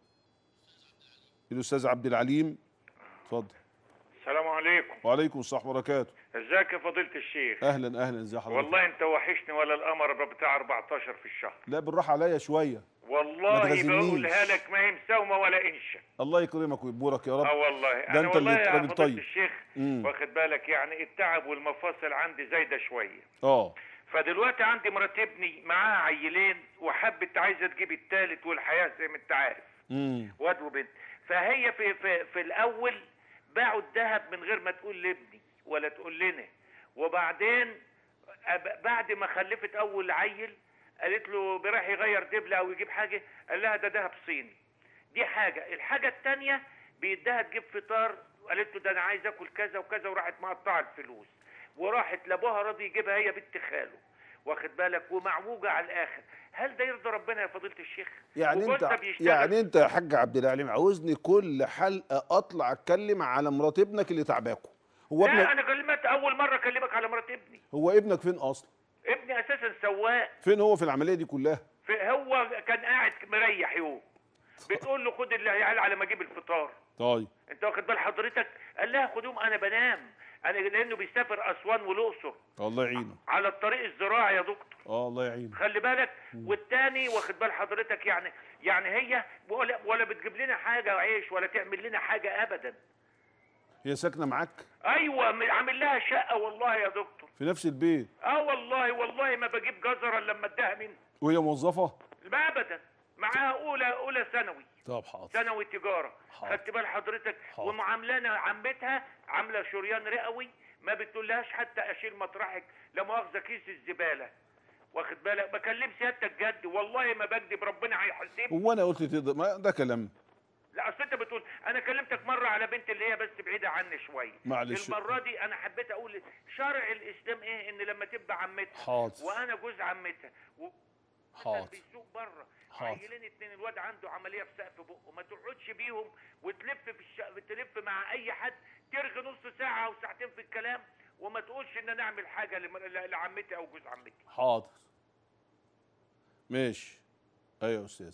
الاستاذ عبد العليم اتفضل السلام عليكم وعليكم السلام وبركاته ازيك يا فضيلة الشيخ اهلا اهلا ازي حضرتك والله انت وحشني ولا القمر بتاع 14 في الشهر لا بالراحه عليا شويه ما والله تغازلنيش. بقولها لك ما هي مساومه ولا انشا الله يكرمك ويبورك يا رب اه والله ده انا انت والله اللي يا راجل فضيلة طيب الشيخ مم. واخد بالك يعني التعب والمفاصل عندي زايده شويه اه فدلوقتي عندي مرات ابني معاها عيلين وحبت عايزه تجيب التالت والحياه زي ما انت عارف امم واد وبنت فهي في في في الاول باعوا الذهب من غير ما تقول لابني ولا تقول لنا وبعدين أب- بعد ما خلفت اول عيل قالت له براح يغير دبله او يجيب حاجه قال لها ده ذهب صيني دي حاجه الحاجه الثانيه بيدها تجيب فطار قالت له ده انا عايز اكل كذا وكذا وراحت مقطعه الفلوس وراحت لابوها راضي يجيبها هي بنت خاله واخد بالك ومعوجه على الاخر هل ده يرضي ربنا يا فضيله الشيخ يعني وجوزها انت بيشتغل يعني انت يا حاج عبد العليم عاوزني كل حلقه اطلع اتكلم على مرات ابنك اللي تعباكوا هو لا ابنك انا كلمت اول مره اكلمك على مرات ابني هو ابنك فين اصلا ابني اساسا سواق فين هو في العمليه دي كلها في هو كان قاعد مريح يوم بتقول له خد العيال على ما اجيب الفطار طيب انت واخد بال حضرتك قال لها خدهم انا بنام انا لانه بيسافر اسوان والاقصر الله يعينه على الطريق الزراعي يا دكتور اه الله يعينه خلي بالك والتاني واخد بال حضرتك يعني يعني هي ولا ولا بتجيب لنا حاجه عيش ولا تعمل لنا حاجه ابدا هي ساكنه معاك ايوه م- عامل لها شقه والله يا دكتور في نفس البيت اه والله والله ما بجيب جزره الا لما اديها منه وهي موظفه ما ابدا معاها اولى اولى ثانوي طب حاضر ثانوي تجاره حاضر. خدت بال حضرتك حاضر. ومعاملانا عمتها عامله شريان رئوي ما بتقولهاش حتى اشيل مطرحك لا مؤاخذه كيس الزباله واخد بالك بكلم سيادتك جد والله ما بكذب ربنا هيحاسبني هو انا قلت تقدر ما ده كلام لا اصل انت بتقول انا كلمتك مره على بنت اللي هي بس بعيده عني شويه معلش. المره دي انا حبيت اقول شرع الاسلام ايه ان لما تبقى عمتها حاضر. وانا جوز عمتها و... حاضر بيسوق بره حاضر. عيلين اتنين الواد عنده عمليه في سقف بقه ما تقعدش بيهم وتلف في الش... تلف مع اي حد ترغي نص ساعه او ساعتين في الكلام وما تقولش ان انا اعمل حاجه لم... ل- لعمتي او جوز عمتي حاضر ماشي ايوه يا استاذ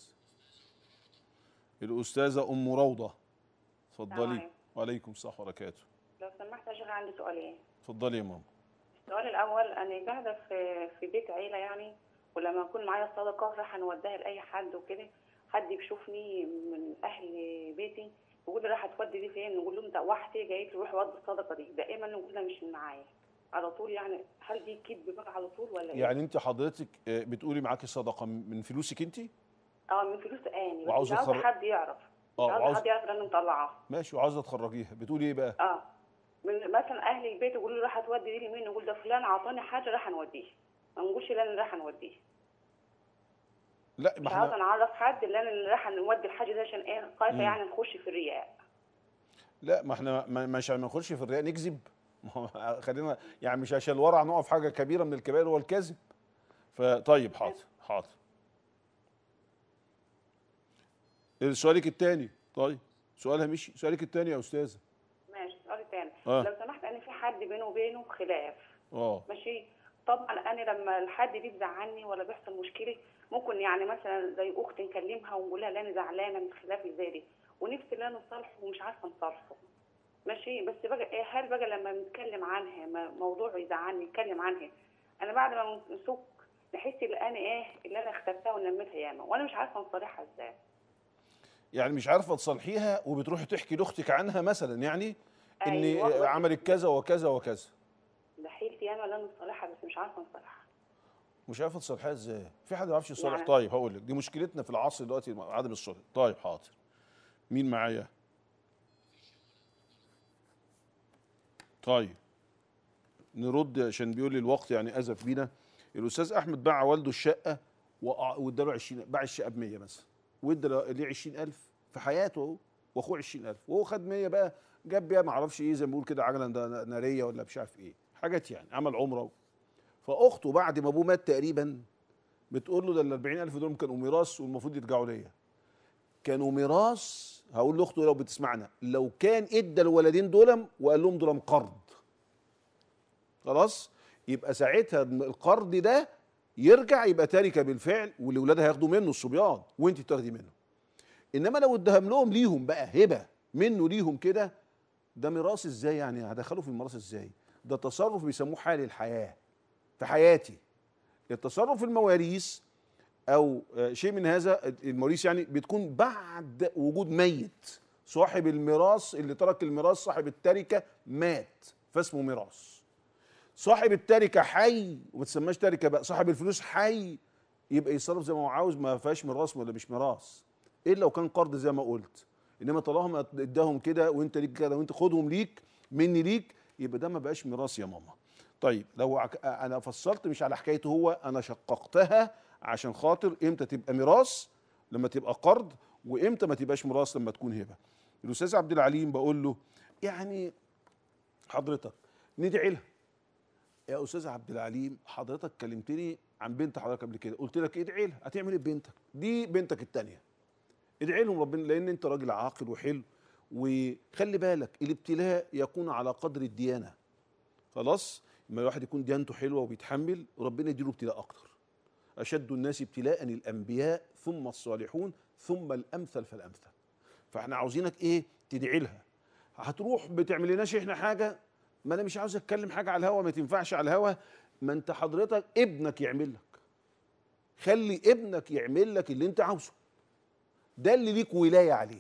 الاستاذه ام روضه السلام اتفضلي عليكم. وعليكم السلام وبركاته لو سمحت يا شيخ عندي سؤالين اتفضلي يا ماما السؤال الاول انا قاعده في في بيت عيله يعني ولما يكون معايا صدقه راح نوديها لاي حد وكده حد بيشوفني من اهل بيتي يقول لي راح تودي دي فين نقول لهم ده واحده جايت لي روح ودي الصدقه دي دائما نقول لها مش من معايا على طول يعني هل دي كذب بقى على طول ولا ايه؟ يعني انت حضرتك آه، بتقولي معاكي صدقه من فلوسك انت اه من فلوس اني بس وعاوزة مش عاوزه تخر- حد يعرف مش اه عاوزه وعاوزة- حد يعرف ان انا مطلعاها ماشي وعاوزه تخرجيها بتقولي ايه بقى اه من مثلا اهل البيت يقولوا لي راح تودي دي لمين نقول ده فلان عطاني حاجه راح نوديه ما نقولش لا انا راح نوديه لا مش ما عاوزه احنا نعرف حد اللي انا اللي راح نودي الحاجه دي عشان ايه خايفه مم. يعني نخش في الرياء لا ما احنا ما- مش ما نخش في الرياء نكذب ما هو خلينا يعني مش عشان الورع نقع في حاجه كبيره من الكبائر هو الكذب فطيب حاضر حاضر سؤالك الثاني طيب سؤالها مشي سؤالك الثاني يا استاذه ماشي سؤال تاني آه. لو سمحت انا في حد بينه وبينه خلاف اه ماشي طبعا انا لما الحد دي بيزعلني ولا بيحصل مشكله ممكن يعني مثلا زي اخت نكلمها ونقول لها لا انا زعلانه من خلاف زي دي ونفسي لا نصالحه ومش عارفه نصالحه ماشي بس بقى إيه هل بقى لما نتكلم عنها ما- موضوع يزعلني نتكلم عنها انا بعد ما نسك نحس ان انا ايه اللي انا اخترتها ونميتها ياما وانا مش عارفه نصالحها ازاي يعني مش عارفه تصالحيها وبتروحي تحكي لاختك عنها مثلا يعني ان أيوة. عملت كذا وكذا وكذا ده حيلتي ياما لا نصالحها بس مش عارفه نصالحها مش عارفه تصالحيها ازاي في حد ما يعرفش يصالح يعني- طيب هقول لك دي مشكلتنا في العصر دلوقتي عدم الصلح طيب حاضر مين معايا طيب نرد عشان بيقول لي الوقت يعني ازف بينا الاستاذ احمد باع والده الشقه وأع- واداله 20 باع الشقه ب 100 مثلا وادى له- ليه 20000 في حياته اهو واخوه 20000 وهو خد 100 بقى جاب بيها ما اعرفش ايه زي ما بيقول كده عجله دا- ناريه ولا مش عارف ايه حاجات يعني عمل عمره فاخته بعد ما ابوه مات تقريبا بتقول له ده ال 40000 دول كانوا ميراث والمفروض يرجعوا ليا كانوا ميراث هقول لاخته لو بتسمعنا لو كان ادى الولدين دول وقال لهم دول قرض خلاص يبقى ساعتها القرض ده يرجع يبقى تركه بالفعل واللي ولادها هياخدوا منه الصبيان وانت بتاخدي منه انما لو ادهم لهم ليهم بقى هبه منه ليهم كده ده ميراث ازاي يعني هدخله في الميراث ازاي ده تصرف بيسموه حال الحياه في حياتي التصرف في المواريث او آه، شيء من هذا المواريث يعني بتكون بعد وجود ميت صاحب الميراث اللي ترك الميراث صاحب التركه مات فاسمه ميراث صاحب التركه حي وما تسماش تركه بقى صاحب الفلوس حي يبقى يتصرف زي ما هو عاوز ما فيهاش ميراث ولا مش ميراث الا لو كان قرض زي ما قلت انما طالما اداهم كده وانت ليك كده وانت خدهم ليك مني ليك يبقى ده ما بقاش ميراث يا ماما طيب لو عك... انا فصلت مش على حكايته هو انا شققتها عشان خاطر امتى تبقى ميراث لما تبقى قرض وامتى ما تبقاش ميراث لما تكون هبه الاستاذ عبد العليم بقول له يعني حضرتك ندعي لها يا استاذ عبد العليم حضرتك كلمتني عن بنت حضرتك قبل كده قلت لك ادعي لها هتعمل ايه ببنتك دي بنتك الثانيه ادعي لهم ربنا لان انت راجل عاقل وحلو وخلي بالك الابتلاء يكون على قدر الديانه خلاص لما الواحد يكون ديانته حلوه وبيتحمل ربنا يديله ابتلاء اكتر اشد الناس ابتلاء الانبياء ثم الصالحون ثم الامثل فالامثل فاحنا عاوزينك ايه تدعي لها هتروح بتعمل لناش احنا حاجه ما انا مش عاوز اتكلم حاجه على الهوا ما تنفعش على الهوا ما انت حضرتك ابنك يعمل لك خلي ابنك يعمل لك اللي انت عاوزه ده اللي ليك ولايه عليه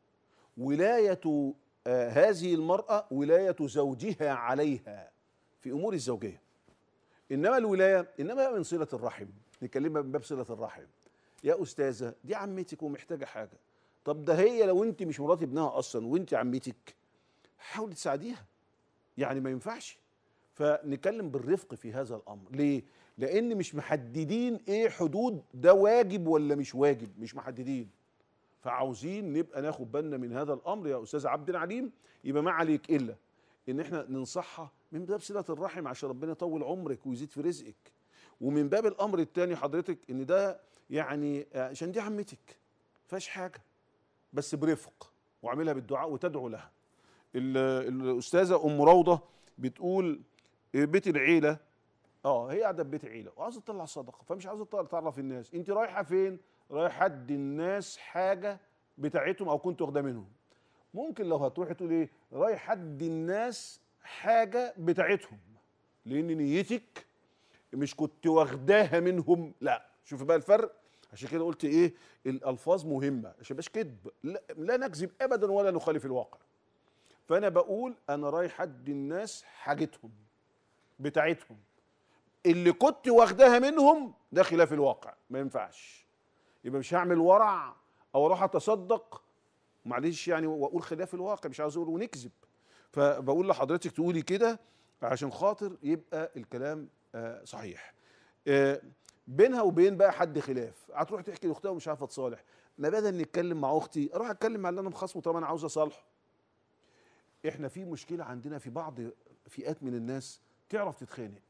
ولايه آه هذه المراه ولايه زوجها عليها في امور الزوجيه انما الولايه انما من صله الرحم نكلمها من باب صله الرحم يا استاذه دي عمتك ومحتاجه حاجه طب ده هي لو انت مش مرات ابنها اصلا وانت عمتك حاولي تساعديها يعني ما ينفعش فنتكلم بالرفق في هذا الامر ليه لان مش محددين ايه حدود ده واجب ولا مش واجب مش محددين فعاوزين نبقى ناخد بالنا من هذا الامر يا استاذ عبد العليم يبقى ما عليك الا ان احنا ننصحها من باب صله الرحم عشان ربنا يطول عمرك ويزيد في رزقك ومن باب الامر الثاني حضرتك ان ده يعني عشان دي عمتك فيهاش حاجه بس برفق واعملها بالدعاء وتدعو لها الاستاذه ام روضه بتقول بيت العيله اه هي قاعده في بيت عيله وعاوزه تطلع صدقه فمش عاوزه تعرف الناس انت رايحه فين رايحه ادي الناس حاجه بتاعتهم او كنت واخده منهم ممكن لو هتروحي تقول ايه رايح ادي الناس حاجه بتاعتهم لان نيتك مش كنت واخداها منهم لا شوف بقى الفرق عشان كده قلت ايه الالفاظ مهمه عشان مش كذب لا, لا نكذب ابدا ولا نخالف الواقع فانا بقول انا رايح ادي الناس حاجتهم بتاعتهم اللي كنت واخداها منهم ده خلاف الواقع ما ينفعش يبقى مش هعمل ورع او اروح اتصدق معلش يعني واقول خلاف الواقع مش عاوز اقول ونكذب فبقول لحضرتك تقولي كده عشان خاطر يبقى الكلام آه، صحيح آه، بينها وبين بقى حد خلاف هتروح تحكي لاختها ومش عارفه تصالح ما بدل نتكلم مع اختي اروح اتكلم مع اللي انا مخاصمه طالما انا عاوز اصالحه احنا في مشكله عندنا في بعض فئات من الناس تعرف تتخانق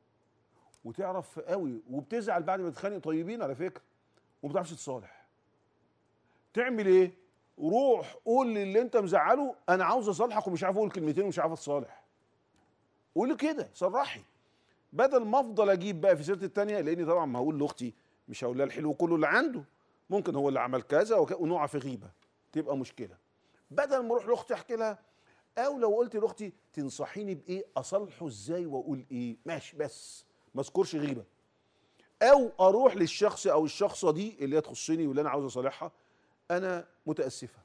وتعرف قوي وبتزعل بعد ما تتخانق طيبين على فكره وما بتعرفش تصالح تعمل ايه روح قول للي انت مزعله انا عاوز اصالحك ومش عارف اقول كلمتين ومش عارف اتصالح قولي كده صرحي بدل ما افضل اجيب بقى في سيره التانية لاني طبعا ما هقول لاختي مش هقول لها الحلو كله اللي عنده ممكن هو اللي عمل كذا وك- ونقع في غيبه تبقى مشكله بدل ما اروح لاختي احكي لها او لو قلت لاختي تنصحيني بايه اصالحه ازاي واقول ايه ماشي بس ما اذكرش غيبه او اروح للشخص او الشخصه دي اللي هي تخصني واللي انا عاوز اصالحها انا متاسفه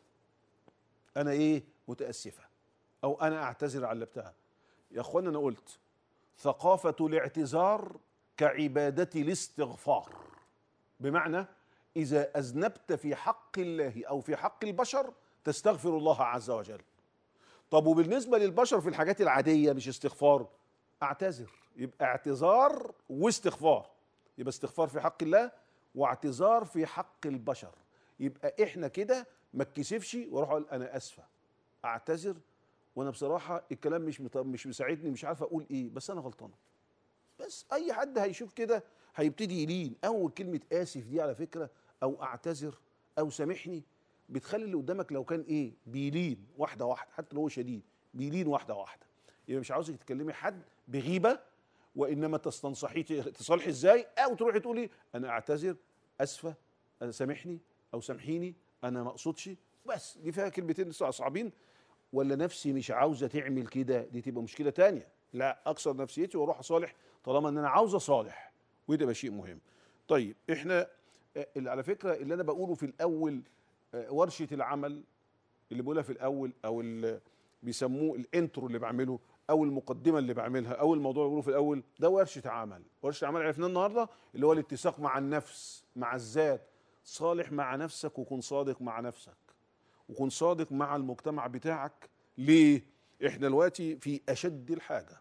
انا ايه متاسفه او انا اعتذر على اللي بتاعها يا اخوانا انا قلت ثقافه الاعتذار كعباده الاستغفار بمعنى اذا اذنبت في حق الله او في حق البشر تستغفر الله عز وجل طب وبالنسبه للبشر في الحاجات العاديه مش استغفار اعتذر يبقى اعتذار واستغفار يبقى استغفار في حق الله واعتذار في حق البشر يبقى احنا كده ما اتكسفش واروح اقول انا اسفه اعتذر وانا بصراحه الكلام مش مط- مش مساعدني مش عارف اقول ايه بس انا غلطانه بس اي حد هيشوف كده هيبتدي يلين اول كلمه اسف دي على فكره او اعتذر او سامحني بتخلي اللي قدامك لو كان ايه بيلين واحده واحده حتى لو هو شديد بيلين واحده واحده يبقى مش عاوزك تكلمي حد بغيبه وانما تستنصحيه تصالحي ازاي او تروحي تقولي انا اعتذر اسفه أنا سامحني او سامحيني انا ما اقصدش بس دي فيها كلمتين لسه صعبين ولا نفسي مش عاوزه تعمل كده دي تبقى مشكله تانية لا اكسر نفسيتي واروح اصالح طالما ان انا عاوز اصالح وده يبقى شيء مهم طيب احنا آه، اللي على فكره اللي انا بقوله في الاول آه، ورشه العمل اللي بقولها في الاول او اللي بيسموه الانترو اللي بعمله او المقدمه اللي بعملها او الموضوع اللي بقوله في الاول ده ورشه عمل ورشه عمل عرفناه النهارده اللي هو الاتساق مع النفس مع الذات صالح مع نفسك وكن صادق مع نفسك وكن صادق مع المجتمع بتاعك ليه احنا دلوقتي في اشد الحاجه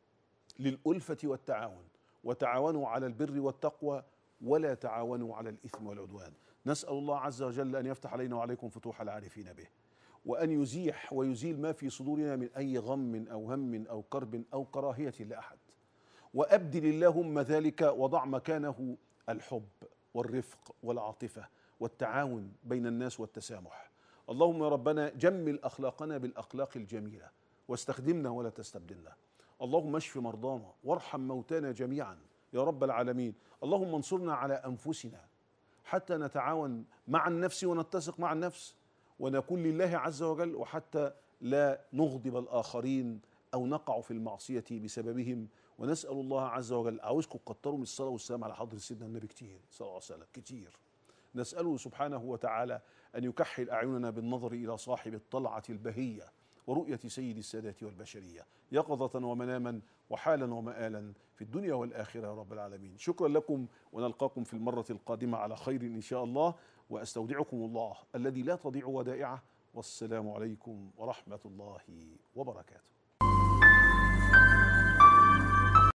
للألفة والتعاون وتعاونوا على البر والتقوى ولا تعاونوا على الإثم والعدوان نسأل الله عز وجل أن يفتح علينا وعليكم فتوح العارفين به وأن يزيح ويزيل ما في صدورنا من أي غم أو هم أو كرب أو كراهية لأحد وأبدل اللهم ذلك وضع مكانه الحب والرفق والعاطفة والتعاون بين الناس والتسامح اللهم يا ربنا جمل أخلاقنا بالأخلاق الجميلة واستخدمنا ولا تستبدلنا اللهم اشف مرضانا وارحم موتانا جميعا يا رب العالمين اللهم انصرنا على انفسنا حتى نتعاون مع النفس ونتسق مع النفس ونكون لله عز وجل وحتى لا نغضب الاخرين او نقع في المعصيه بسببهم ونسال الله عز وجل عاوزكم تكتروا من الصلاه والسلام على حضره سيدنا النبي كتير صلى الله عليه وسلم كتير نساله سبحانه وتعالى ان يكحل اعيننا بالنظر الى صاحب الطلعه البهيه ورؤية سيد السادات والبشرية يقظة ومناما وحالا ومآلا في الدنيا والآخرة يا رب العالمين شكرا لكم ونلقاكم في المرة القادمة على خير إن شاء الله وأستودعكم الله الذي لا تضيع ودائعه والسلام عليكم ورحمة الله وبركاته